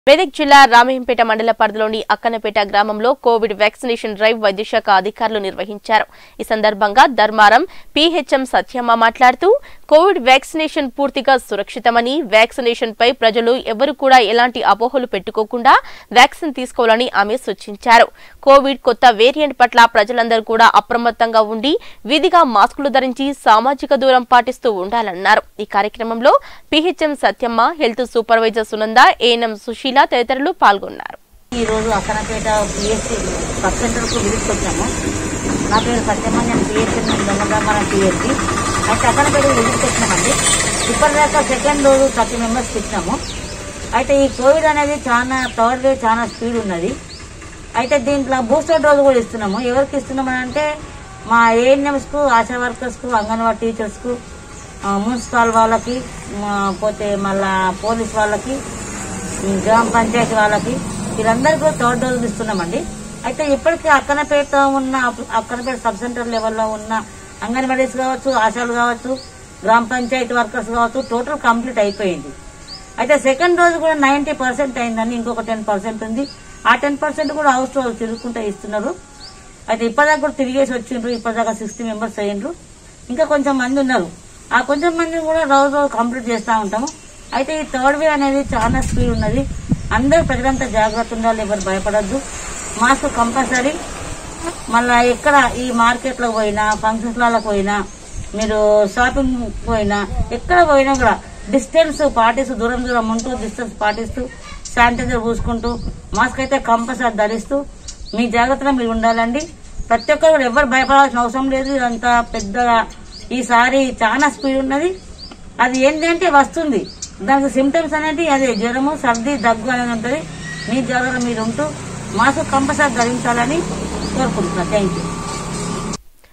మెదక్ జిల్లా రామయ్యంపేట మండల పరిధిలోని అక్కనపేట గ్రామంలో కోవిడ్ వ్యాక్సినేషన్ డ్రైవ్ వైద్యశాఖ అధికారులు నిర్వహించారు ఈ సందర్భంగా ధర్మారం పీహెచ్ఎం సత్యమ్మ మాట్లాడుతూ కోవిడ్ వ్యాక్సినేషన్ పూర్తిగా సురక్షితమని వ్యాక్సినేషన్ పై ప్రజలు ఎవరు కూడా ఎలాంటి అపోహలు పెట్టుకోకుండా వ్యాక్సిన్ తీసుకోవాలని ఆమె సూచించారు కోవిడ్ కొత్త వేరియంట్ పట్ల ప్రజలందరూ కూడా అప్రమత్తంగా ఉండి విధిగా మాస్కులు ధరించి సామాజిక దూరం పాటిస్తూ ఉండాలన్నారు ఈ కార్యక్రమంలో PHM Satyamma health supervisor Sunanda ANM Sushila తదితరులు పాల్గొన్నారు ఈ రోజు అక్కనపేట పిఎస్సి సబ్ సెంటర్ కు విజిట్ వచ్చాము నా పేరు సత్యమ్మ నేను పిఎస్సి దొంగరామారం పిఎస్సి అయితే అక్కనపేట విజిట్ వచ్చినామండి ఇప్పటిదాకా సెకండ్ రోజు థర్టీ మెంబర్స్కి ఇచ్చినాము అయితే ఈ కోవిడ్ అనేది చాలా థర్డ్ వేవ్ చాలా స్పీడ్ ఉన్నది అయితే దీంట్లో బూస్టర్ డోస్ కూడా ఇస్తున్నాము ఎవరికి ఇస్తున్నామని అంటే మా ఏఎన్ఎంస్ కు ఆశా వర్కర్స్ కు అంగన్వాడీ టీచర్స్ కు ఆ, మున్సిపల్ వాళ్ళకి మా, పోతే మళ్ళా పోలీస్ వాళ్ళకి ఈ గ్రామ పంచాయతీ వాళ్ళకి వీళ్ళందరికీ కూడా థర్డ్ డోస్ ఇస్తున్నామండి అయితే ఇప్పటికీ అక్కనపేట ఉన్న అక్కనపేట సబ్ సెంటర్ లెవెల్లో ఉన్న అంగన్వాడీస్ కావచ్చు ఆశాలు కావచ్చు గ్రామ పంచాయతీ వర్కర్స్ కావచ్చు టోటల్ కంప్లీట్ అయిపోయింది అయితే సెకండ్ డోస్ కూడా నైన్టీ పర్సెంట్ అయిందని ఇంకొక టెన్ పర్సెంట్ ఉంది ఆ టెన్ పర్సెంట్ కూడా హౌస్ టు హౌస్ తిరుగుకుంటూ ఇస్తున్నారు అయితే ఇప్పటిదాకా కూడా తిరిగేసి వచ్చిండ్రు ఇప్పటిదాకా సిక్స్టీ మెంబర్స్ అయ్యిండ్రు ఇంకా కొంచెం మంది ఉన్నారు ఆ కొంచెం మంది కూడా రోజు రోజు కంప్లీట్ చేస్తూ ఉంటాము అయితే ఈ థర్డ్ వే అనేది చాలా స్పీడ్ ఉన్నది అందరూ ప్రజలంతా జాగ్రత్త ఉండాలి ఎవరు భయపడద్దు మాస్క్ కంపల్సరీ మళ్ళా ఎక్కడ ఈ మార్కెట్లో పోయినా ఫంక్షన్స్ లకు పోయినా మీరు షాపింగ్ పోయినా ఎక్కడ పోయినా కూడా డిస్టెన్స్ పాటిస్తూ దూరం దూరం ఉంటూ డిస్టెన్స్ పాటిస్తూ శానిటైజర్ పూసుకుంటూ మాస్క్ అయితే కంపల్సరీ ధరిస్తూ మీ జాగ్రత్తలో మీరు ఉండాలండి ప్రతి ఒక్కరు కూడా ఎవరు భయపడాల్సిన అవసరం లేదు ఇదంతా పెద్దగా ఈసారి చాలా స్పీడ్ ఉన్నది అది ఏంటి అంటే వస్తుంది దానికి సిమ్టమ్స్ అనేది అదే జ్వరము సర్ది దగ్గు అనేది ఉంటుంది మీ జాగ్రత్త మీరు ఉంటూ మాస్క్ కంపల్సరీ ధరించాలని కోరుకుంటున్నాను థ్యాంక్ యూ